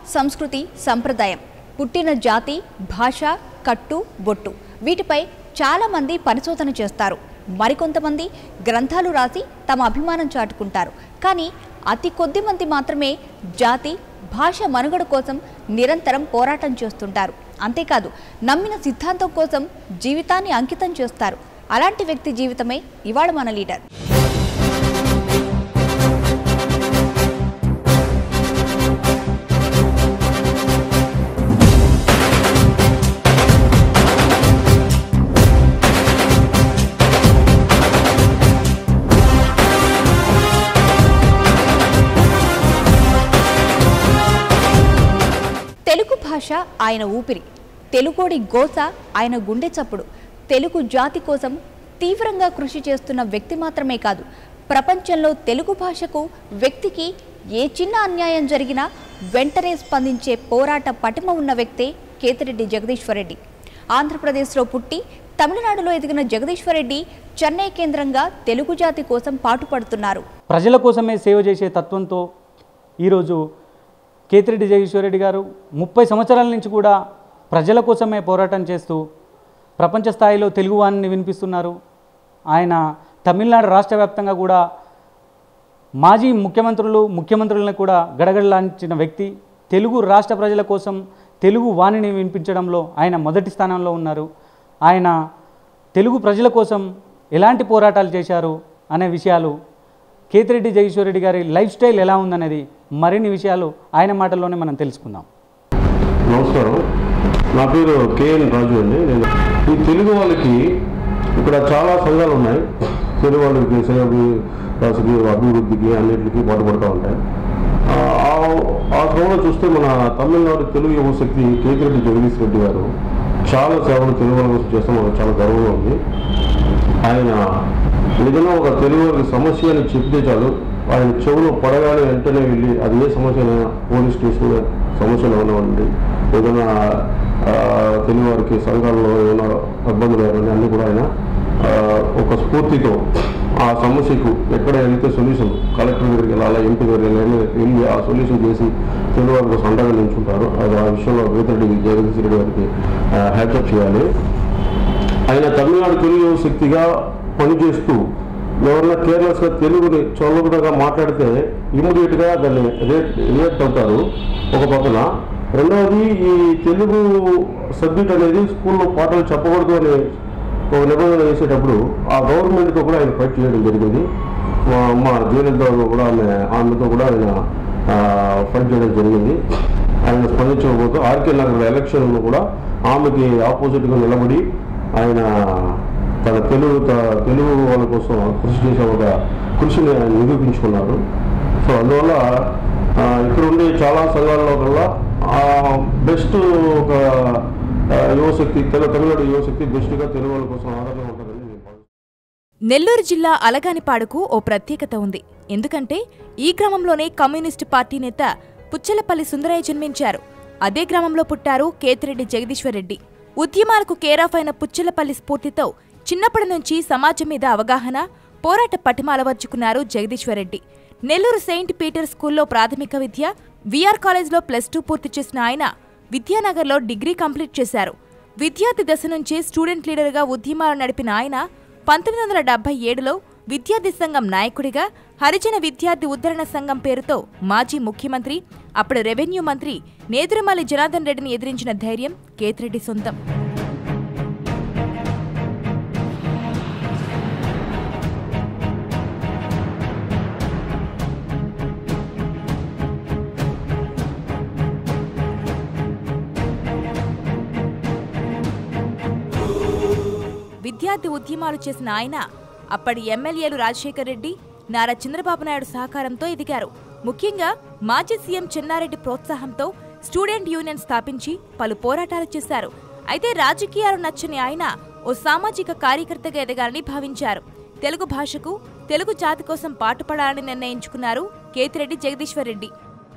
సంస్కృతి సంప్రదాయం పుట్టిన జాతి భాష కట్టు బొట్టు వీటిపై చాలామంది పరిశోధన చేస్తారు మరికొంతమంది గ్రంథాలు రాసి తమ అభిమానం చాటుకుంటారు కానీ అతి కొద్ది మంది మాత్రమే జాతి భాష మనుగడ కోసం నిరంతరం పోరాటం చేస్తుంటారు అంతేకాదు నమ్మిన సిద్ధాంతం కోసం జీవితాన్ని అంకితం చేస్తారు అలాంటి వ్యక్తి జీవితమే ఇవాళ మన లీడర్ తెలుగు భాష ఆయన ఊపిరి తెలుగోడి గోస ఆయన గుండె చప్పుడు తెలుగు జాతి కోసం తీవ్రంగా కృషి చేస్తున్న వ్యక్తి మాత్రమే కాదు ప్రపంచంలో తెలుగు భాషకు వ్యక్తికి ఏ చిన్న అన్యాయం జరిగినా వెంటనే స్పందించే పోరాట పటిమ ఉన్న వ్యక్తే కేతిరెడ్డి జగదీశ్వరరెడ్డి ఆంధ్రప్రదేశ్లో పుట్టి తమిళనాడులో ఎదిగిన జగదీశ్వరరెడ్డి చెన్నై కేంద్రంగా తెలుగు జాతి కోసం పాటుపడుతున్నారు ప్రజల కోసమే సేవ చేసే తత్వంతో ఈరోజు కేతిరెడ్డి జగదీశ్వరరెడ్డి గారు ముప్పై సంవత్సరాల నుంచి కూడా ప్రజల కోసమే పోరాటం చేస్తూ ప్రపంచ స్థాయిలో తెలుగు వాణిని వినిపిస్తున్నారు ఆయన తమిళనాడు రాష్ట్ర వ్యాప్తంగా కూడా మాజీ ముఖ్యమంత్రులు ముఖ్యమంత్రులను కూడా గడగడలాంచిన వ్యక్తి తెలుగు రాష్ట్ర ప్రజల కోసం తెలుగు వాణిని వినిపించడంలో ఆయన మొదటి స్థానంలో ఉన్నారు ఆయన తెలుగు ప్రజల కోసం ఎలాంటి పోరాటాలు చేశారు అనే విషయాలు కేతిరెడ్డి జగదీశ్వరరెడ్డి గారి లైఫ్ స్టైల్ ఎలా ఉందనేది మరిన్ని విషయాలు ఆయన మాటల్లోనే మనం తెలుసుకుందాం నమస్కారం నా పేరు కేఎన్ రాజు అండి నేను ఈ తెలుగు వాళ్ళకి ఇక్కడ చాలా సంఘాలు ఉన్నాయి తెలుగు వాళ్ళకి సేవకి రాసుకి అభివృద్ధికి అన్నిటికీ పాటుపడుతూ ఉంటాయి ఆ, ఆ- ఆ క్రమంలో చూస్తే మన తమిళనాడు తెలుగు యువ శక్తి కేతిరెడ్డి జగదీష్ రెడ్డి గారు చాలా సేవలు తెలుగు వాళ్ళ కోసం చేస్తాం మనకు చాలా గర్వంగా ఉంది ఆయన ఏదైనా ఒక తెలుగు వారికి సమస్య అని చెప్తే చాలు ఆయన చెవులు పడగానే వెంటనే వెళ్ళి అది ఏ సమస్య అయినా పోలీస్ స్టేషన్ సమస్యలు ఏమైనా ఉండి ఏదైనా ఆ, తెలుగు వారికి సంఘాలలో ఏమైనా ఇబ్బందులు ఏమైనా అన్నీ కూడా ఆయన ఆ, ఒక స్ఫూర్తితో ఆ సమస్యకు ఎక్కడ వెళ్తే సొల్యూషన్ కలెక్టర్ దగ్గరికి వెళ్ళాలా ఎంపీ దగ్గరికి వెళ్ళాలి వెళ్ళి ఆ సొల్యూషన్ చేసి తెలుగు వారి కోసం అండగా నిల్చుంటారు అది ఆ విషయంలో వేతిరెడ్డి జగదీశ్ రెడ్డి గారికి హ్యాచప్ చేయాలి ఆయన తమిళనాడు తెలుగు యువ శక్తిగా పనిచేస్తూ ఎవరన్నా కేర్లెస్గా తెలుగుని చదువుగా మాట్లాడితే ఇమ్మీడియట్గా దాన్ని రేట్ రియాక్ట్ అవుతారు ఒక పక్కన రెండవది ఈ తెలుగు సబ్జెక్ట్ అనేది స్కూల్లో పాఠాలు చెప్పకూడదు అని ఒక నిబంధన వేసేటప్పుడు ఆ గవర్నమెంట్తో కూడా ఆయన ఫైట్ చేయడం జరిగింది మా అమ్మ జయలలిత కూడా ఆమె ఆమెతో కూడా ఆయన ఫైట్ చేయడం జరిగింది ఆయన స్పందించకపోతే ఆర్కే నగర్ ఎలక్షన్లో కూడా ఆమెకి ఆపోజిట్గా నిలబడి ఆయన తన తెలుగు త- తెలుగు వాళ్ళ కోసం కృషి చేసే ఒక కృషిని ఆయన నిరూపించుకున్నారు సో అందువల్ల ఆ, ఇక్కడ ఉండే చాలా సంఘాలలో కల్లా బెస్ట్ ఒక ఆ, యువశక్తి తెల తమిళనాడు యువశక్తి బెస్ట్గా తెలుగు వాళ్ళ కోసం ఆదరణ ఉంటుందని నేను భావిస్తున్నాను. నెల్లూరు జిల్లా అలగానిపాడుకు ఓ ప్రత్యేకత ఉంది ఎందుకంటే ఈ గ్రామంలోనే కమ్యూనిస్టు పార్టీ నేత పుచ్చలపల్లి సుందరయ్య జన్మించారు అదే గ్రామంలో పుట్టారు కేతిరెడ్డి జగదీశ్వరరెడ్డి ఉద్యమాలకు కేరాఫ్ అయిన పుచ్చలపల్లి స్ఫూర్తితో చిన్నప్పటి నుంచి సమాజం మీద అవగాహన పోరాట పటిమ అలవర్చుకున్నారు జగదీశ్వరరెడ్డి నెల్లూరు సెయింట్ పీటర్ స్కూల్లో ప్రాథమిక విద్య విఆర్ కాలేజ్లో ప్లస్ టూ పూర్తి చేసిన ఆయన విద్యానగర్లో డిగ్రీ కంప్లీట్ చేశారు విద్యార్థి దశ నుంచే స్టూడెంట్ లీడర్గా ఉద్యమాలు నడిపిన ఆయన పంతొమ్మిది వందల డెబ్బై ఏడులో విద్యార్థి సంఘం నాయకుడిగా హరిజన విద్యార్థి ఉద్ధరణ సంఘం పేరుతో మాజీ ముఖ్యమంత్రి అప్పుడు రెవెన్యూ మంత్రి నేదురుమల్లి జనార్దన్ రెడ్డిని ఎదిరించిన ధైర్యం కేతిరెడ్డి సొంతం విద్యార్థి ఉద్యమాలు చేసిన ఆయన అప్పటి ఎమ్మెల్యేలు రాజశేఖర్ రెడ్డి నారా చంద్రబాబు నాయుడు సహకారంతో ఎదిగారు ముఖ్యంగా మాజీ సీఎం చెన్నారెడ్డి ప్రోత్సాహంతో స్టూడెంట్ యూనియన్ స్థాపించి పలు పోరాటాలు చేశారు అయితే రాజకీయాలు నచ్చని ఆయన ఓ సామాజిక కార్యకర్తగా ఎదగాలని భావించారు తెలుగు భాషకు తెలుగు జాతి కోసం పాటుపడాలని నిర్ణయించుకున్నారు కేతిరెడ్డి జగదీశ్వర్ రెడ్డి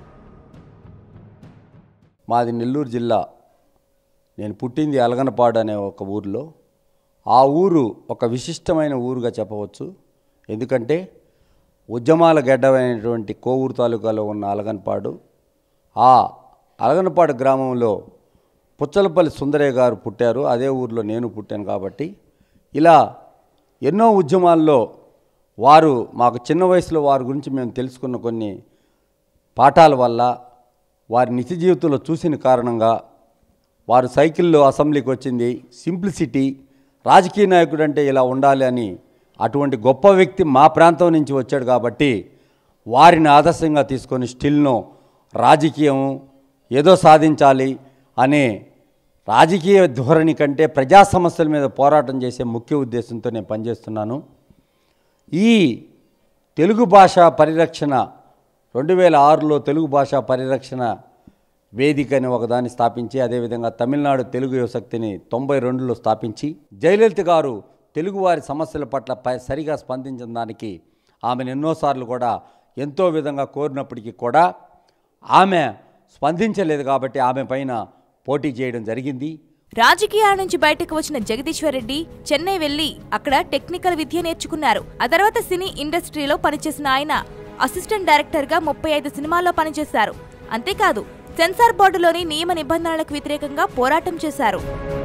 మాది నెల్లూరు జిల్లా నేను పుట్టింది అలగనపాడు అనే ఒక ఊరిలో ఆ ఊరు ఒక విశిష్టమైన ఊరుగా చెప్పవచ్చు ఎందుకంటే ఉద్యమాల గడ్డమైనటువంటి కోవూరు తాలూకాలో ఉన్న అలగన్పాడు ఆ అలగనపాడు గ్రామంలో పుచ్చలపల్లి సుందరయ్య గారు పుట్టారు అదే ఊర్లో నేను పుట్టాను కాబట్టి ఇలా ఎన్నో ఉద్యమాల్లో వారు మాకు చిన్న వయసులో వారి గురించి మేము తెలుసుకున్న కొన్ని పాఠాల వల్ల వారి నిత్య జీవితంలో చూసిన కారణంగా వారు సైకిల్లో అసెంబ్లీకి వచ్చింది సింప్లిసిటీ రాజకీయ నాయకుడు అంటే ఇలా ఉండాలి అని అటువంటి గొప్ప వ్యక్తి మా ప్రాంతం నుంచి వచ్చాడు కాబట్టి వారిని ఆదర్శంగా తీసుకొని స్టిల్ను రాజకీయం ఏదో సాధించాలి అనే రాజకీయ ధోరణి కంటే ప్రజా సమస్యల మీద పోరాటం చేసే ముఖ్య ఉద్దేశంతో నేను పనిచేస్తున్నాను ఈ తెలుగు భాష పరిరక్షణ రెండు వేల ఆరులో తెలుగు భాష పరిరక్షణ వేదిక అని ఒకదాన్ని స్థాపించి అదేవిధంగా తమిళనాడు తెలుగు యువశక్తిని తొంభై రెండులో స్థాపించి జయలలిత గారు తెలుగువారి సమస్యల పట్ల ప సరిగా స్పందించిన దానికి ఆమెను ఎన్నోసార్లు కూడా ఎంతో విధంగా కోరినప్పటికీ కూడా ఆమె స్పందించలేదు కాబట్టి ఆమె పైన పోటీ చేయడం జరిగింది రాజకీయాల నుంచి బయటకు వచ్చిన జగదీశ్వర్ రెడ్డి చెన్నై వెళ్లి అక్కడ టెక్నికల్ విద్య నేర్చుకున్నారు ఆ తర్వాత సినీ ఇండస్ట్రీలో పనిచేసిన ఆయన అసిస్టెంట్ డైరెక్టర్ గా ముప్పై ఐదు సినిమాల్లో పనిచేశారు అంతేకాదు సెన్సార్ బోర్డులోని నియమ నిబంధనలకు వ్యతిరేకంగా పోరాటం చేశారు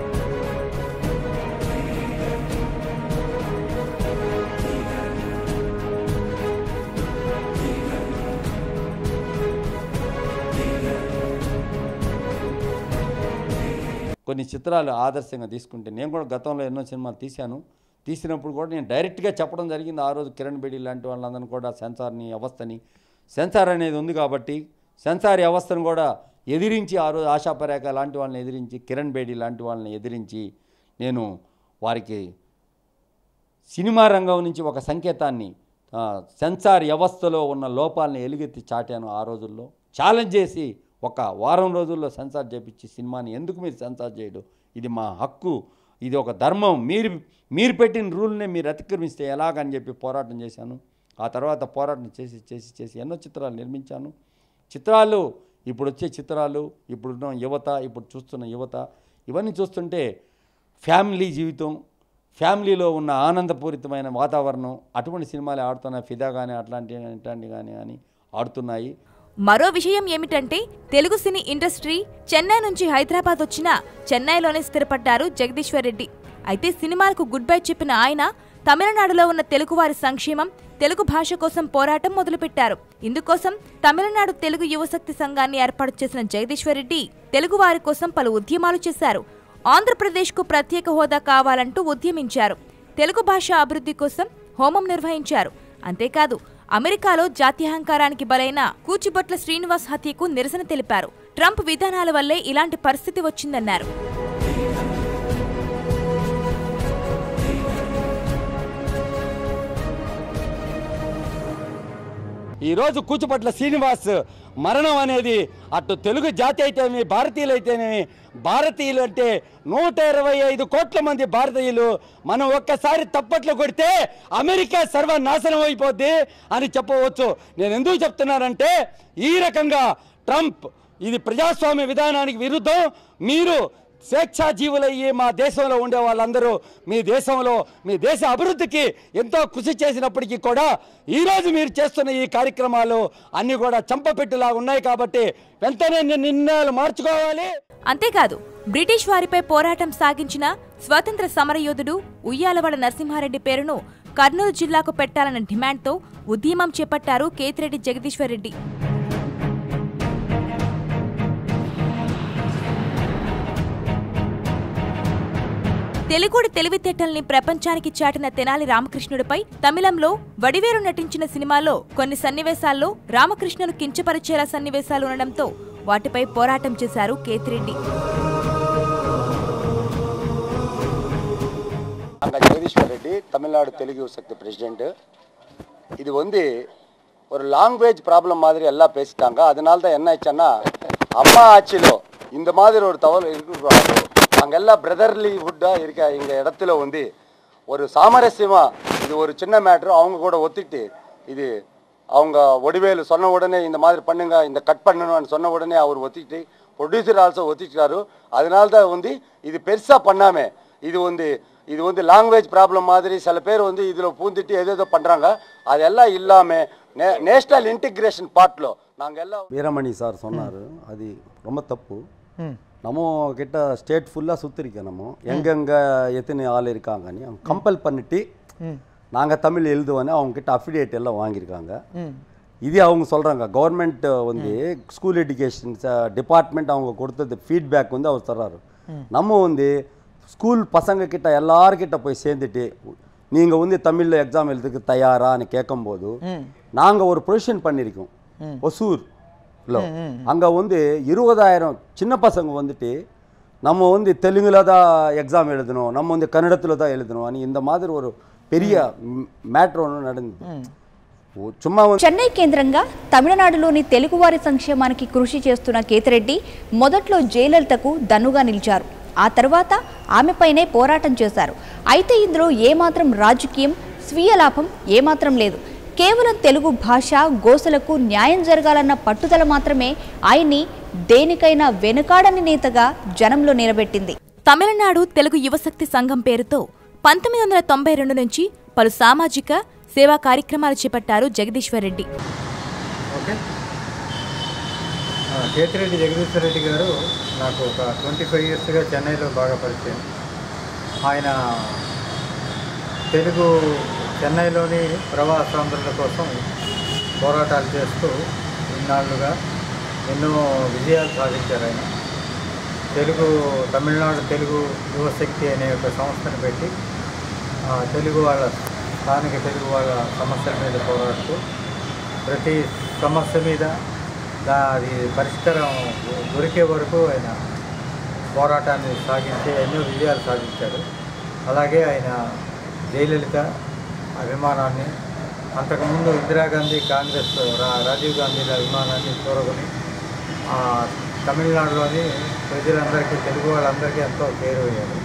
కొన్ని చిత్రాలు ఆదర్శంగా తీసుకుంటే నేను కూడా గతంలో ఎన్నో సినిమాలు తీశాను తీసినప్పుడు కూడా నేను డైరెక్ట్గా చెప్పడం జరిగింది ఆ రోజు కిరణ్ బేడి లాంటి వాళ్ళందరినీ కూడా సెన్సార్ని వ్యవస్థని సెన్సార్ అనేది ఉంది కాబట్టి సెన్సార్ వ్యవస్థను కూడా ఎదిరించి ఆ రోజు ఆశాపరేఖ లాంటి వాళ్ళని ఎదిరించి కిరణ్ బేడి లాంటి వాళ్ళని ఎదిరించి నేను వారికి సినిమా రంగం నుంచి ఒక సంకేతాన్ని ఆ, సెన్సార్ వ్యవస్థలో ఉన్న లోపాలని ఎలుగెత్తి చాటాను ఆ రోజుల్లో ఛాలెంజ్ చేసి ఒక వారం రోజుల్లో సెన్సార్ చేపించి సినిమాని ఎందుకు మీరు సెన్సార్ చేయడం ఇది మా హక్కు ఇది ఒక ధర్మం మీరు మీరు పెట్టిన రూల్నే మీరు అతిక్రమిస్తే ఎలాగని చెప్పి పోరాటం చేశాను ఆ తర్వాత పోరాటం చేసి చేసి చేసి ఎన్నో చిత్రాలు నిర్మించాను చిత్రాలు ఇప్పుడు వచ్చే చిత్రాలు ఇప్పుడున్న యువత ఇప్పుడు చూస్తున్న యువత ఇవన్నీ చూస్తుంటే ఫ్యామిలీ జీవితం ఫ్యామిలీలో ఉన్న ఆనందపూరితమైన వాతావరణం అటువంటి సినిమాలు ఆడుతున్నాయి ఫిదా కానీ అట్లాంటి ఇట్లాంటి కానీ కానీ ఆడుతున్నాయి మరో విషయం ఏమిటంటే తెలుగు సినీ ఇండస్ట్రీ చెన్నై నుంచి హైదరాబాద్ వచ్చినా చెన్నైలోనే స్థిరపడ్డారు జగదీశ్వర్ రెడ్డి అయితే సినిమాలకు గుడ్ బై చెప్పిన ఆయన తమిళనాడులో ఉన్న తెలుగువారి సంక్షేమం తెలుగు భాష కోసం పోరాటం మొదలుపెట్టారు ఇందుకోసం తమిళనాడు తెలుగు యువశక్తి సంఘాన్ని ఏర్పాటు చేసిన జగదీశ్వర్ రెడ్డి తెలుగువారి కోసం పలు ఉద్యమాలు చేశారు ఆంధ్రప్రదేశ్కు ప్రత్యేక హోదా కావాలంటూ ఉద్యమించారు తెలుగు భాష అభివృద్ధి కోసం హోమం నిర్వహించారు అంతేకాదు అమెరికాలో జాత్యహంకారానికి బలైన కూచిబొట్ల శ్రీనివాస్ హత్యకు నిరసన తెలిపారు ట్రంప్ విధానాల వల్లే ఇలాంటి పరిస్థితి వచ్చిందన్నారు ఈరోజు కూచిపట్ల శ్రీనివాస్ మరణం అనేది అటు తెలుగు జాతి అయితేనేమి భారతీయులు అయితేనేమి భారతీయులు అంటే నూట ఇరవై ఐదు కోట్ల మంది భారతీయులు మనం ఒక్కసారి తప్పట్లు కొడితే అమెరికా సర్వనాశనం అయిపోద్ది అని చెప్పవచ్చు నేను ఎందుకు చెప్తున్నానంటే ఈ రకంగా ట్రంప్ ఇది ప్రజాస్వామ్య విధానానికి విరుద్ధం మీరు స్వేచ్ఛా జీవులయ్యి మా దేశంలో ఉండే వాళ్ళందరూ మీ దేశంలో మీ దేశ అభివృద్ధికి ఎంతో కృషి చేసినప్పటికీ కూడా ఈరోజు మీరు చేస్తున్న ఈ కార్యక్రమాలు అన్నీ కూడా చంపపెట్టులా ఉన్నాయి కాబట్టి వెంటనే ని- నిర్ణయాలు మార్చుకోవాలి అంతేకాదు బ్రిటిష్ వారిపై పోరాటం సాగించిన స్వాతంత్ర సమరయోధుడు ఉయ్యాలవాడ నరసింహారెడ్డి పేరును కర్నూలు జిల్లాకు పెట్టాలన్న డిమాండ్తో ఉద్యమం చేపట్టారు కేతిరెడ్డి జగదీశ్వర్ రెడ్డి తెలుగుడి తెలివితేటల్ని ప్రపంచానికి చాటిన తెనాలి రామకృష్ణుడిపై తమిళంలో వడివేరు నటించిన సినిమాలో కొన్ని సన్నివేశాల్లో రామకృష్ణును కించపరిచేలా సన్నివేశాలు ఉండడంతో వాటిపై పోరాటం చేశారు కేతిరెడ్డి அங்கே ஜெகதீஸ்வர் ரெட்டி தமிழ்நாடு தெலுங்கு சக்தி பிரசிடென்ட் இது வந்து ஒரு லாங்குவேஜ் ப்ராப்ளம் மாதிரி எல்லாம் பேசிட்டாங்க அதனால தான் என்ன ஆச்சுன்னா அம்மா ஆட்சியிலோ இந்த மாதிரி ஒரு தவறு இருக்கக்கூடாது அங்கெல்லாம் பிரதர்லிஹுட்டாக இருக்க எங்க இடத்துல வந்து ஒரு சாமரஸ்யமாக இது ஒரு சின்ன மேட்ரு அவங்க கூட ஒத்திட்டு இது அவங்க ஒடிவேலு சொன்ன உடனே இந்த மாதிரி பண்ணுங்க இந்த கட் பண்ணணும்னு சொன்ன உடனே அவர் ஒத்திட்டு ப்ரொடியூசர் ஆல்சோ ஒத்திட்டாரு அதனால தான் வந்து இது பெருசாக பண்ணாமல் இது வந்து இது வந்து லாங்குவேஜ் ப்ராப்ளம் மாதிரி சில பேர் வந்து இதில் பூந்துட்டு ஏதேதோ பண்ணுறாங்க அதெல்லாம் இல்லாமல் நே நேஷ்னல் இன்டிகிரேஷன் பார்ட்டில் நாங்கள் எல்லாம் வீரமணி சார் சொன்னார் அது ரொம்ப தப்பு நம்ம கிட்ட ஸ்டேட் ஃபுல்லாக சுற்றிருக்கேன் நம்ம எங்கெங்கே எத்தனை ஆள் இருக்காங்கன்னு அவங்க கம்பல் பண்ணிட்டு நாங்கள் தமிழ் எழுதுவோன்னு அவங்க கிட்ட அஃபிடேட் எல்லாம் வாங்கியிருக்காங்க இது அவங்க சொல்கிறாங்க கவர்மெண்ட் வந்து ஸ்கூல் எஜுகேஷன் டிபார்ட்மெண்ட் அவங்க கொடுத்தது ஃபீட்பேக் வந்து அவர் தர்றாரு நம்ம வந்து ஸ்கூல் பசங்க கிட்ட எல்லார்கிட்ட போய் சேர்ந்துட்டு நீங்கள் வந்து தமிழில் எக்ஸாம் எழுதுக்கு தயாரான்னு கேட்கும்போது நாங்கள் ஒரு ப்ரொவிஷன் பண்ணியிருக்கோம் ஒசூர் இல்லை அங்கே வந்து இருபதாயிரம் சின்ன பசங்க வந்துட்டு நம்ம வந்து தெலுங்குல தான் எக்ஸாம் எழுதணும் நம்ம வந்து கன்னடத்தில் தான் எழுதணும் అని இந்த மாதிரி ஒரு பெரிய மேட்ரு ஒன்று நடந்தது ఓ சும்மா வந்து చెన్నై కేంద్రంగా తమిళనాడులోని తెలుగువారి సంక్షేమానికి కృషి చేస్తున్న కేతిరెడ్డి మొదట్లో జయలలితకు దన్నుగా నిలిచారు ఆ తర్వాత ఆమెపైనే పోరాటం చేశారు అయితే ఇందులో ఏమాత్రం రాజకీయం స్వీయ లాభం ఏమాత్రం లేదు కేవలం తెలుగు భాష గోసలకు న్యాయం జరగాలన్న పట్టుదల మాత్రమే ఆయన్ని దేనికైనా వెనుకాడని నేతగా జనంలో నిలబెట్టింది తమిళనాడు తెలుగు యువశక్తి సంఘం పేరుతో పంతొమ్మిది వందల తొంభై రెండు నుంచి పలు సామాజిక సేవా కార్యక్రమాలు చేపట్టారు జగదీశ్వర్ రెడ్డి ఓకే ఆ, కేతిరెడ్డి జగదీశ్వర రెడ్డి గారు నాకు ఒక ట్వంటీ ఫైవ్ ఇయర్స్గా చెన్నైలో బాగా పరిచయం ఆయన తెలుగు చెన్నైలోని ప్రవాసాంధ్రుల కోసం పోరాటాలు చేస్తూ ఇన్నాళ్ళుగా ఎన్నో విజయాలు సాధించారు ఆయన తెలుగు తమిళనాడు తెలుగు యువశక్తి అనే ఒక సంస్థను పెట్టి ఆ, తెలుగు వాళ్ళ స్థానిక తెలుగు వాళ్ళ సమస్యల మీద పోరాడుతూ ప్రతి సమస్య మీద దా అది పరిష్కారం దొరికే వరకు ఆయన పోరాటాన్ని సాగించి ఎన్నో విజయాలు సాధించారు అలాగే ఆయన జయలలిత అభిమానాన్ని అంతకుముందు ఇందిరాగాంధీ కాంగ్రెస్ రా రాజీవ్ గాంధీల అభిమానాన్ని చూరగొని ఆ, తమిళనాడులోని ప్రజలందరికీ తెలుగు వాళ్ళందరికీ ఎంతో చేరువయ్యారు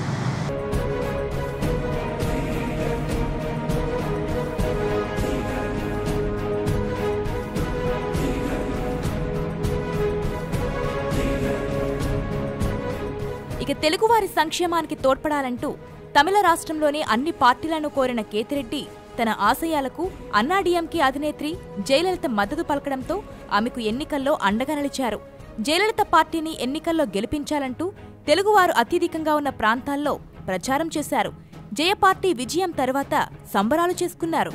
ఇక తెలుగువారి సంక్షేమానికి తోడ్పడాలంటూ తమిళ రాష్ట్రంలోని అన్ని పార్టీలను కోరిన కేతిరెడ్డి తన ఆశయాలకు అన్నాడీఎంకే అధినేత్రి జయలలిత మద్దతు పలకడంతో ఆమెకు ఎన్నికల్లో అండగా నిలిచారు జయలలిత పార్టీని ఎన్నికల్లో గెలిపించాలంటూ తెలుగువారు అత్యధికంగా ఉన్న ప్రాంతాల్లో ప్రచారం చేశారు జయ పార్టీ విజయం తర్వాత సంబరాలు చేసుకున్నారు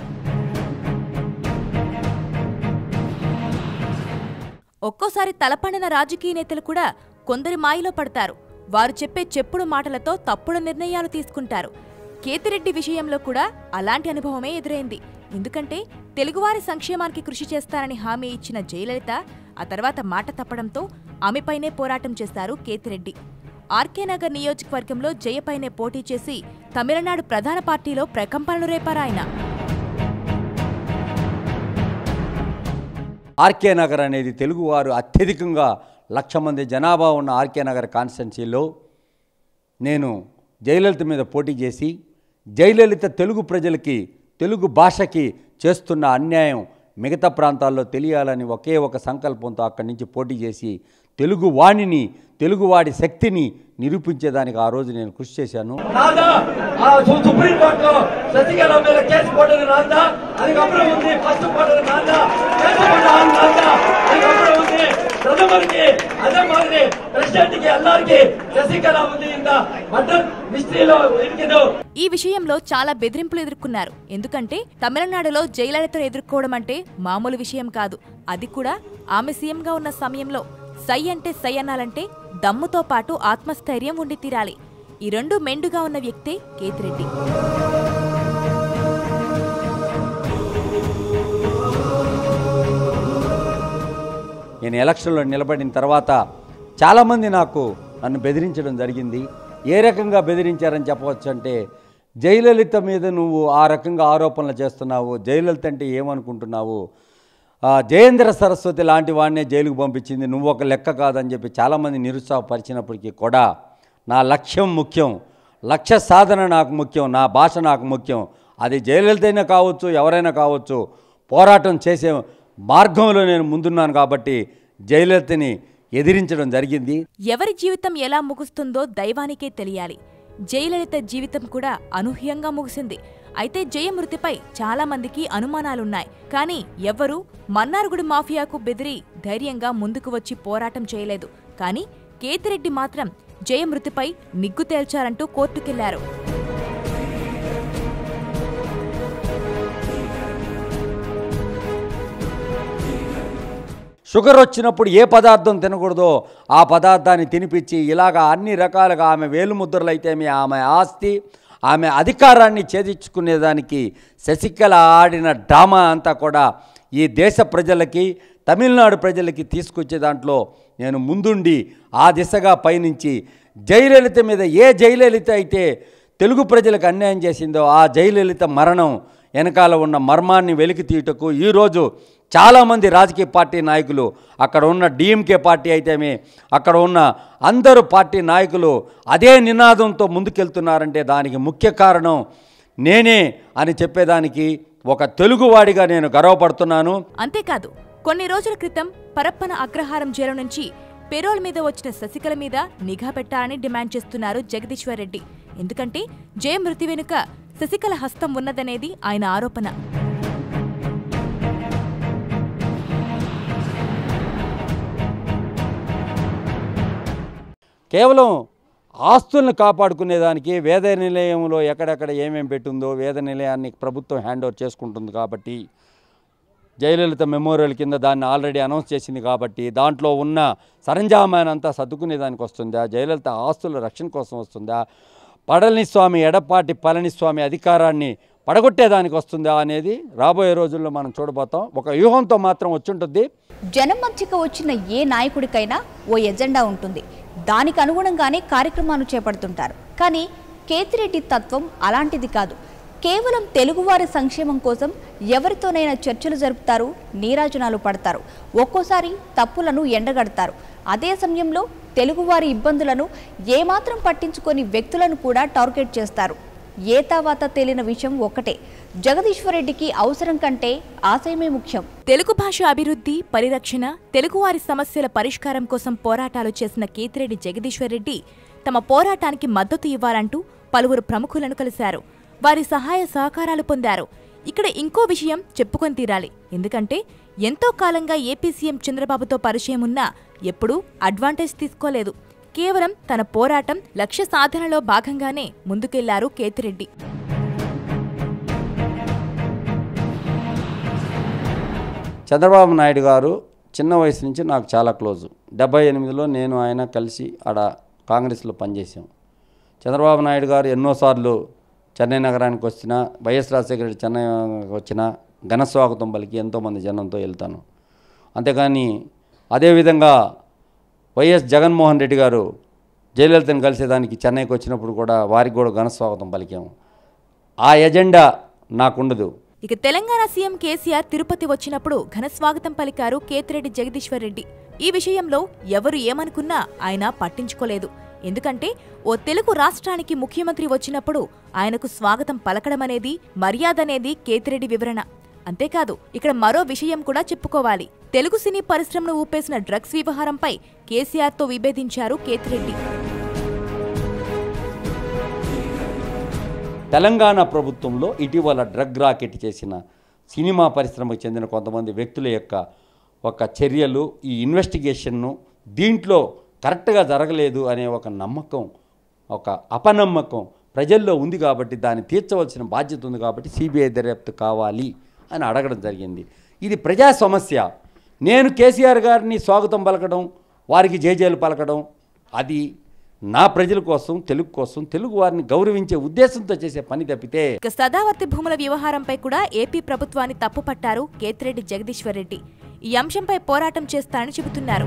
ఒక్కోసారి తలపండిన రాజకీయ నేతలు కూడా కొందరి మాయలో పడతారు వారు చెప్పే చెప్పుడు మాటలతో తప్పుడు నిర్ణయాలు తీసుకుంటారు కేతిరెడ్డి విషయంలో కూడా అలాంటి అనుభవమే ఎదురైంది ఎందుకంటే తెలుగువారి సంక్షేమానికి కృషి చేస్తారని హామీ ఇచ్చిన జయలలిత ఆ తర్వాత మాట తప్పడంతో ఆమెపైనే పోరాటం చేశారు కేతిరెడ్డి ఆర్కే నగర్ నియోజకవర్గంలో జయపైనే పోటీ చేసి తమిళనాడు ప్రధాన పార్టీలో ప్రకంపనలు రేపారాయన ఆర్కే నగర్ అనేది తెలుగువారు అత్యధికంగా లక్ష మంది జనాభా ఉన్న ఆర్కే నగర్ కాన్స్టెన్సీలో నేను జయలలిత మీద పోటీ చేసి జయలలిత తెలుగు ప్రజలకి తెలుగు భాషకి చేస్తున్న అన్యాయం మిగతా ప్రాంతాల్లో తెలియాలని ఒకే ఒక సంకల్పంతో అక్కడి నుంచి పోటీ చేసి తెలుగు వాణిని తెలుగువాడి శక్తిని నిరూపించేదానికి ఆ రోజు నేను కృషి చేశాను நான்தா சுப்ரீம் கோர்ட்ல சசிகலா மேல கேஸ் போட்டது நான் தான் அதுக்கப்புறம் வந்து ஃபர்ஸ்ட் போட்டது நான் தான் கேஸ் போட்ட ஆள் நான் தான் அதுக்கப்புறம் வந்து பிரதமருக்கு அதே மாதிரி பிரசிடென்ட்కి எல்லாరికి சசிகலா வந்து இந்த மட்டன் మిస్త్రీలో ఇరికిదో ఈ విషయంలో చాలా బెదిరింపులు ఎదుర్కొన్నారు ఎందుకంటే తమిళనాడులో జయలలితను ఎదుర్కోవడం అంటే మామూలు విషయం కాదు అది కూడా ఆమె సీఎంగా ఉన్న సమయంలో సై అంటే సై అనాలంటే దమ్ముతో పాటు ఆత్మస్థైర్యం ఉండి తీరాలి ఈ రెండు మెండుగా ఉన్న వ్యక్తే కేతిరెడ్డి నేను ఎలక్షన్లో నిలబడిన తర్వాత చాలామంది నాకు నన్ను బెదిరించడం జరిగింది ఏ రకంగా బెదిరించారని చెప్పవచ్చు అంటే జయలలిత మీద నువ్వు ఆ రకంగా ఆరోపణలు చేస్తున్నావు జయలలిత అంటే ఏమనుకుంటున్నావు ఆ, జయేంద్ర సరస్వతి లాంటి వాడినే జైలుకు పంపించింది నువ్వు ఒక లెక్క కాదని చెప్పి చాలామంది నిరుత్సాహపరిచినప్పటికీ కూడా నా లక్ష్యం ముఖ్యం లక్ష్య సాధన నాకు ముఖ్యం నా భాష నాకు ముఖ్యం అది జయలలిత అయినా కావచ్చు ఎవరైనా కావచ్చు పోరాటం చేసే మార్గంలో నేను ముందున్నాను కాబట్టి జయలలితని ఎదిరించడం జరిగింది ఎవరి జీవితం ఎలా ముగుస్తుందో దైవానికే తెలియాలి జయలలిత జీవితం కూడా అనూహ్యంగా ముగిసింది అయితే జయ మృతిపై చాలా మందికి అనుమానాలున్నాయి కానీ ఎవ్వరూ మన్నార్గుడి మాఫియాకు బెదిరి ధైర్యంగా ముందుకు వచ్చి పోరాటం చేయలేదు కానీ కేతిరెడ్డి మాత్రం జయ మృతిపై నిగ్గు తేల్చారంటూ కోర్టుకెళ్లారు షుగర్ వచ్చినప్పుడు ఏ పదార్థం తినకూడదో ఆ పదార్థాన్ని తినిపించి ఇలాగా అన్ని రకాలుగా ఆమె వేలుముద్రలు అయితేమి ఆమె ఆస్తి ఆమె అధికారాన్ని ఛేదించుకునేదానికి శశికళ ఆడిన డ్రామా అంతా కూడా ఈ దేశ ప్రజలకి తమిళనాడు ప్రజలకి తీసుకొచ్చే దాంట్లో నేను ముందుండి ఆ దిశగా పయనించి జయలలిత మీద ఏ జయలలిత అయితే తెలుగు ప్రజలకు అన్యాయం చేసిందో ఆ జయలలిత మరణం వెనకాల ఉన్న మర్మాన్ని వెలికి తీయటకు ఈరోజు చాలామంది రాజకీయ పార్టీ నాయకులు అక్కడ ఉన్న డిఎంకే పార్టీ అయితేమే అక్కడ ఉన్న అందరూ పార్టీ నాయకులు అదే నినాదంతో ముందుకెళ్తున్నారంటే దానికి ముఖ్య కారణం నేనే అని చెప్పేదానికి ఒక తెలుగువాడిగా నేను గర్వపడుతున్నాను అంతేకాదు కొన్ని రోజుల క్రితం పరప్పన అగ్రహారం జైలు నుంచి పెరోల్ మీద వచ్చిన శశికళ మీద నిఘా పెట్టాలని డిమాండ్ చేస్తున్నారు జగదీశ్వర్ రెడ్డి ఎందుకంటే జయ మృతి వెనుక శశికళ హస్తం ఉన్నదనేది ఆయన ఆరోపణ కేవలం ఆస్తులను కాపాడుకునేదానికి వేద నిలయంలో ఎక్కడెక్కడ ఏమేం పెట్టిందో వేద నిలయాన్ని ప్రభుత్వం హ్యాండ్ ఓవర్ చేసుకుంటుంది కాబట్టి జయలలిత మెమోరియల్ కింద దాన్ని ఆల్రెడీ అనౌన్స్ చేసింది కాబట్టి దాంట్లో ఉన్న సరంజామాన్ని అంతా సర్దుకునేదానికి వస్తుందా జయలలిత ఆస్తుల రక్షణ కోసం వస్తుందా పళనిస్వామి ఎడపాటి పళనిస్వామి అధికారాన్ని పడగొట్టేదానికి వస్తుందా అనేది రాబోయే రోజుల్లో మనం చూడబోతాం ఒక వ్యూహంతో మాత్రం వచ్చుంటుంది జనం మధ్యకు వచ్చిన ఏ నాయకుడికైనా ఓ ఎజెండా ఉంటుంది దానికి అనుగుణంగానే కార్యక్రమాలు చేపడుతుంటారు కానీ కేతిరెడ్డి తత్వం అలాంటిది కాదు కేవలం తెలుగువారి సంక్షేమం కోసం ఎవరితోనైనా చర్చలు జరుపుతారు నీరాజనాలు పడతారు ఒక్కోసారి తప్పులను ఎండగడతారు అదే సమయంలో తెలుగువారి ఇబ్బందులను ఏమాత్రం పట్టించుకొని వ్యక్తులను కూడా టార్గెట్ చేస్తారు ఏ తావాత తేలిన విషయం ఒక్కటే జగదీశ్వరరెడ్డికి అవసరం కంటే ఆశయమే ముఖ్యం తెలుగు భాష అభివృద్ధి పరిరక్షణ తెలుగువారి సమస్యల పరిష్కారం కోసం పోరాటాలు చేసిన కేతిరెడ్డి జగదీశ్వర్ రెడ్డి తమ పోరాటానికి మద్దతు ఇవ్వాలంటూ పలువురు ప్రముఖులను కలిశారు వారి సహాయ సహకారాలు పొందారు ఇక్కడ ఇంకో విషయం చెప్పుకొని తీరాలి ఎందుకంటే ఎంతో కాలంగా ఏపీ సీఎం చంద్రబాబుతో పరిచయం ఉన్నా ఎప్పుడూ అడ్వాంటేజ్ తీసుకోలేదు కేవలం తన పోరాటం లక్ష్య సాధనలో భాగంగానే ముందుకెళ్లారు కేతిరెడ్డి చంద్రబాబు నాయుడు గారు చిన్న వయసు నుంచి నాకు చాలా క్లోజు డెబ్బై ఎనిమిదిలో నేను ఆయన కలిసి ఆడ కాంగ్రెస్లో పనిచేసాం చంద్రబాబు నాయుడు గారు ఎన్నోసార్లు చెన్నై నగరానికి వచ్చిన వైఎస్ రాజశేఖర రెడ్డి చెన్నై వచ్చిన ఘన స్వాగతం పలికి ఎంతోమంది జనంతో వెళ్తాను అంతేకాని అదేవిధంగా వైఎస్ జగన్మోహన్ రెడ్డి గారు జయలలితను కలిసేదానికి చెన్నైకి వచ్చినప్పుడు కూడా వారికి కూడా ఘన స్వాగతం పలికాము ఆ ఎజెండా నాకుండదు ఇక తెలంగాణ సీఎం కేసీఆర్ తిరుపతి వచ్చినప్పుడు ఘన స్వాగతం పలికారు కేతిరెడ్డి జగదీశ్వర్ రెడ్డి ఈ విషయంలో ఎవరు ఏమనుకున్నా ఆయన పట్టించుకోలేదు ఎందుకంటే ఓ తెలుగు రాష్ట్రానికి ముఖ్యమంత్రి వచ్చినప్పుడు ఆయనకు స్వాగతం పలకడమనేది మర్యాదనేది కేతిరెడ్డి వివరణ అంతేకాదు ఇక్కడ మరో విషయం కూడా చెప్పుకోవాలి తెలుగు సినీ పరిశ్రమను ఊపేసిన డ్రగ్స్ వ్యవహారంపై కేసీఆర్తో విభేదించారు కేతిరెడ్డి తెలంగాణ ప్రభుత్వంలో ఇటీవల డ్రగ్ రాకెట్ చేసిన సినిమా పరిశ్రమకు చెందిన కొంతమంది వ్యక్తుల యొక్క ఒక చర్యలు ఈ ఇన్వెస్టిగేషన్ను దీంట్లో కరెక్ట్గా జరగలేదు అనే ఒక నమ్మకం ఒక అపనమ్మకం ప్రజల్లో ఉంది కాబట్టి దాన్ని తీర్చవలసిన బాధ్యత ఉంది కాబట్టి సిబిఐ దర్యాప్తు కావాలి అని అడగడం జరిగింది ఇది ప్రజా సమస్య నేను కేసీఆర్ గారిని స్వాగతం పలకడం వారికి జేజేలు పలకడం అది నా ప్రజల కోసం తెలుగు కోసం తెలుగు వారిని గౌరవించే ఉద్దేశంతో చేసే పని తప్పితే ఇక సదావర్తి భూముల వ్యవహారంపై కూడా ఏపీ ప్రభుత్వాన్ని తప్పుపట్టారు కేతిరెడ్డి జగదీశ్వర్ రెడ్డి ఈ అంశంపై పోరాటం చేస్తారని చెబుతున్నారు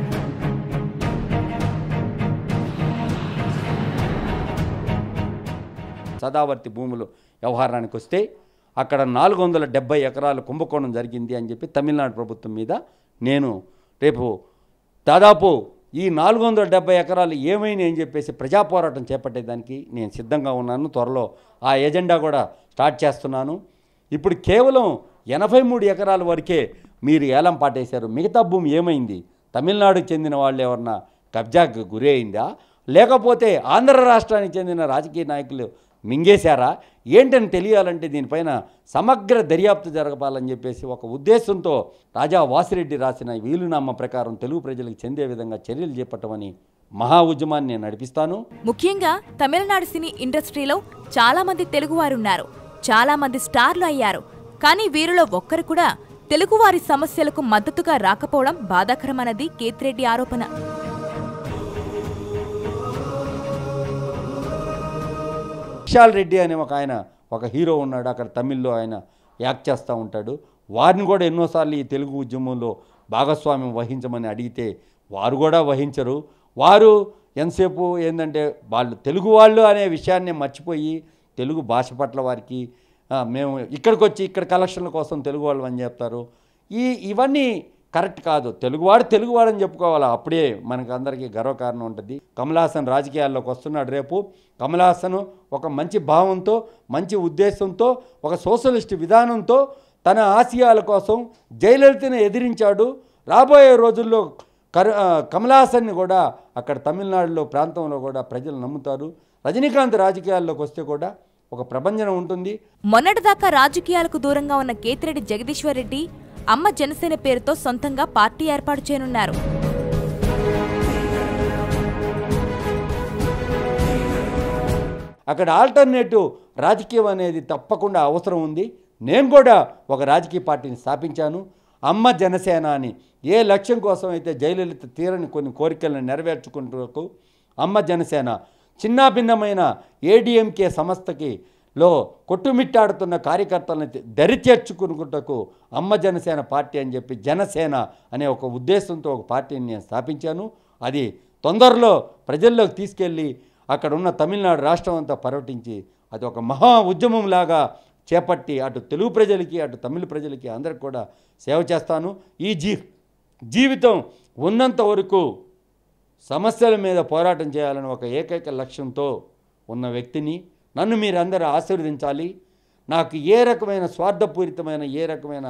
సదావర్తి భూములు వ్యవహారానికి వస్తే అక్కడ నాలుగు వందల డెబ్బై ఎకరాల కుంభకోణం జరిగింది అని చెప్పి తమిళనాడు ప్రభుత్వం మీద నేను రేపు దాదాపు ఈ నాలుగు వందల డెబ్బై ఎకరాలు ఏమైనా అని చెప్పేసి ప్రజా పోరాటం చేపట్టేదానికి నేను సిద్ధంగా ఉన్నాను త్వరలో ఆ ఎజెండా కూడా స్టార్ట్ చేస్తున్నాను ఇప్పుడు కేవలం ఎనభై మూడు ఎకరాల వరకే మీరు ఏలం పాటేశారు మిగతా భూమి ఏమైంది తమిళనాడుకు చెందిన వాళ్ళు ఎవరన్నా కబ్జాకు గురి అయిందా లేకపోతే ఆంధ్ర రాష్ట్రానికి చెందిన రాజకీయ నాయకులు మింగేశారా ఏంటని తెలియాలంటే దీనిపైన సమగ్ర దర్యాప్తు జరగపాలని చెప్పేసి ఒక ఉద్దేశంతో రాజా వాసిరెడ్డి రాసిన వీలునామా ప్రకారం తెలుగు ప్రజలకు చెందే విధంగా చర్యలు చేపట్టమని మహా ఉద్యమాన్ని నేను నడిపిస్తాను ముఖ్యంగా తమిళనాడు సినీ ఇండస్ట్రీలో చాలా మంది తెలుగువారున్నారు చాలా మంది స్టార్లు అయ్యారు కానీ వీరిలో ఒక్కరు కూడా తెలుగువారి సమస్యలకు మద్దతుగా రాకపోవడం బాధాకరమన్నది కేతిరెడ్డి ఆరోపణ విశాల్ రెడ్డి అనే ఒక ఆయన ఒక హీరో ఉన్నాడు అక్కడ తమిళ్లో ఆయన యాక్ట్ చేస్తూ ఉంటాడు వారిని కూడా ఎన్నోసార్లు ఈ తెలుగు ఉద్యమంలో భాగస్వామ్యం వహించమని అడిగితే వారు కూడా వహించరు వారు ఎంతసేపు ఏంటంటే వాళ్ళు తెలుగు వాళ్ళు అనే విషయాన్ని మర్చిపోయి తెలుగు భాష పట్ల వారికి ఆ, మేము ఇక్కడికి వచ్చి ఇక్కడ కలెక్షన్ల కోసం తెలుగు వాళ్ళు అని చెప్తారు ఈ ఇవన్నీ కరెక్ట్ కాదు తెలుగువాడు తెలుగువాడని చెప్పుకోవాలి అప్పుడే మనకు అందరికీ గర్వకారణం ఉంటుంది కమల్ హాసన్ రాజకీయాల్లోకి వస్తున్నాడు రేపు కమల్ హాసన్ ఒక మంచి భావంతో మంచి ఉద్దేశంతో ఒక సోషలిస్ట్ విధానంతో తన ఆశయాల కోసం జయలలితను ఎదిరించాడు రాబోయే రోజుల్లో కరు ఆ, కమల్ హాసన్ని కూడా అక్కడ తమిళనాడులో ప్రాంతంలో కూడా ప్రజలు నమ్ముతారు రజనీకాంత్ రాజకీయాల్లోకి వస్తే కూడా ఒక ప్రభంజనం ఉంటుంది మొన్నటిదాకా రాజకీయాలకు దూరంగా ఉన్న కేతిరెడ్డి జగదీశ్వరరెడ్డి అమ్మ జనసేన పేరుతో సొంతంగా పార్టీ ఏర్పాటు చేయనున్నారు అక్కడ ఆల్టర్నేటివ్ రాజకీయం అనేది తప్పకుండా అవసరం ఉంది నేను కూడా ఒక రాజకీయ పార్టీని స్థాపించాను అమ్మ జనసేన అని ఏ లక్ష్యం కోసం అయితే జయలలిత తీరని కొన్ని కోరికలను నెరవేర్చుకుంటూ అమ్మ జనసేన చిన్నాభిన్నమైన ఏడిఎంకే సంస్థకి లో కొట్టుమిట్టాడుతున్న కార్యకర్తలను దరి చేర్చుకున్నటకు అమ్మ జనసేన పార్టీ అని చెప్పి జనసేన అనే ఒక ఉద్దేశంతో ఒక పార్టీని నేను స్థాపించాను అది తొందరలో ప్రజల్లోకి తీసుకెళ్ళి అక్కడ ఉన్న తమిళనాడు రాష్ట్రం అంతా పర్యటించి అది ఒక మహా ఉద్యమంలాగా చేపట్టి అటు తెలుగు ప్రజలకి అటు తమిళ ప్రజలకి అందరికి కూడా సేవ చేస్తాను ఈ జీ జీవితం ఉన్నంత వరకు సమస్యల మీద పోరాటం చేయాలని ఒక ఏకైక లక్ష్యంతో ఉన్న వ్యక్తిని నన్ను మీరందరూ ఆశీర్వదించాలి నాకు ఏ రకమైన స్వార్థపూరితమైన ఏ రకమైన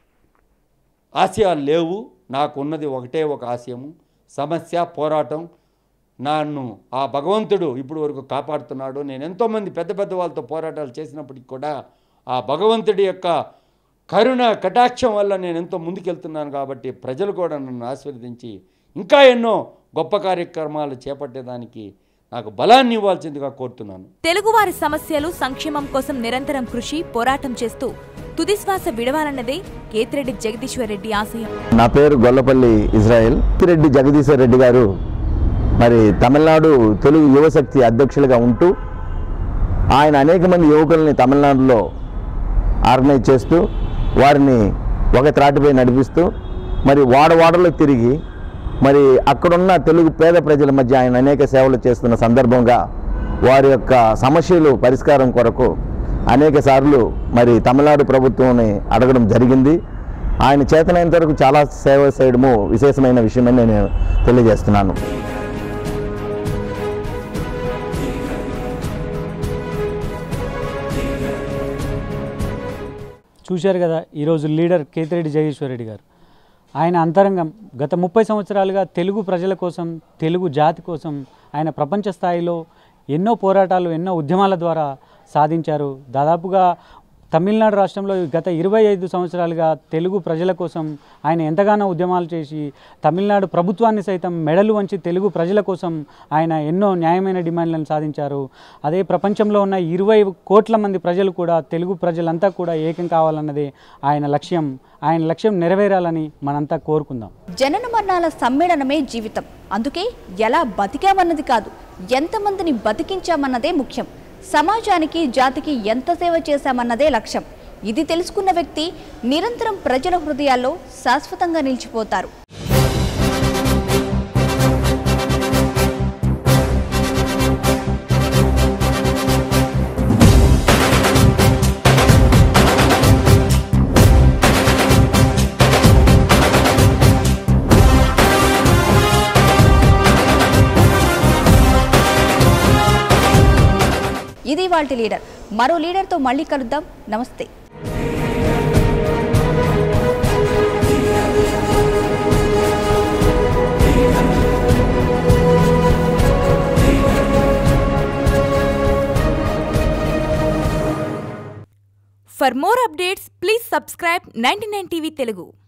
ఆశయాలు లేవు నాకు ఉన్నది ఒకటే ఒక ఆశయము సమస్య పోరాటం నన్ను ఆ భగవంతుడు ఇప్పుడు వరకు కాపాడుతున్నాడు నేను ఎంతోమంది పెద్ద పెద్ద వాళ్ళతో పోరాటాలు చేసినప్పటికి కూడా ఆ భగవంతుడి యొక్క కరుణ కటాక్షం వల్ల నేను ఎంతో ముందుకెళ్తున్నాను కాబట్టి ప్రజలు కూడా నన్ను ఆశీర్వదించి ఇంకా ఎన్నో గొప్ప కార్యక్రమాలు చేపట్టేదానికి నాకు బలాన్ని ఇవ్వాల్సిందిగా కోరుతున్నాను తెలుగువారి సమస్యలు సంక్షేమం కోసం నిరంతరం కృషి పోరాటం చేస్తూ తుదిశ్వాస విడవాలన్నదే కేతిరెడ్డి జగదీశ్వరరెడ్డి ఆశయం నా పేరు గొల్లపల్లి ఇజ్రాయెల్ రెడ్డి జగదీశ్వర్ రెడ్డి గారు మరి తమిళనాడు తెలుగు యువశక్తి అధ్యక్షులుగా ఉంటూ ఆయన అనేక మంది యువకుల్ని తమిళనాడులో ఆర్గనైజ్ చేస్తూ వారిని ఒక త్రాటిపై నడిపిస్తూ మరి వాడవాడలో తిరిగి మరి అక్కడున్న తెలుగు పేద ప్రజల మధ్య ఆయన అనేక సేవలు చేస్తున్న సందర్భంగా వారి యొక్క సమస్యలు పరిష్కారం కొరకు అనేక సార్లు మరి తమిళనాడు ప్రభుత్వంని అడగడం జరిగింది ఆయన చేతనైనంత వరకు చాలా సేవ చేయడము విశేషమైన విషయమని నేను తెలియజేస్తున్నాను చూశారు కదా ఈరోజు లీడర్ కేతిరెడ్డి జగదీశ్వరరెడ్డి గారు ఆయన అంతరంగం గత ముప్పై సంవత్సరాలుగా తెలుగు ప్రజల కోసం తెలుగు జాతి కోసం ఆయన ప్రపంచ స్థాయిలో ఎన్నో పోరాటాలు ఎన్నో ఉద్యమాల ద్వారా సాధించారు దాదాపుగా తమిళనాడు రాష్ట్రంలో గత ఇరవై ఐదు సంవత్సరాలుగా తెలుగు ప్రజల కోసం ఆయన ఎంతగానో ఉద్యమాలు చేసి తమిళనాడు ప్రభుత్వాన్ని సైతం మెడలు వంచి తెలుగు ప్రజల కోసం ఆయన ఎన్నో న్యాయమైన డిమాండ్లను సాధించారు అదే ప్రపంచంలో ఉన్న ఇరవై కోట్ల మంది ప్రజలు కూడా తెలుగు ప్రజలంతా కూడా ఏకం కావాలన్నదే ఆయన లక్ష్యం ఆయన లక్ష్యం నెరవేరాలని మనంతా కోరుకుందాం జనన మరణాల సమ్మేళనమే జీవితం అందుకే ఎలా బతికామన్నది కాదు ఎంతమందిని బతికించామన్నదే ముఖ్యం సమాజానికి జాతికి ఎంత సేవ చేశామన్నదే లక్ష్యం ఇది తెలుసుకున్న వ్యక్తి నిరంతరం ప్రజల హృదయాల్లో శాశ్వతంగా నిలిచిపోతారు ఇది వాళ్ళ లీడర్ మరో లీడర్తో మళ్ళీ కలుద్దాం నమస్తే for more updates please subscribe ninety TV Telugu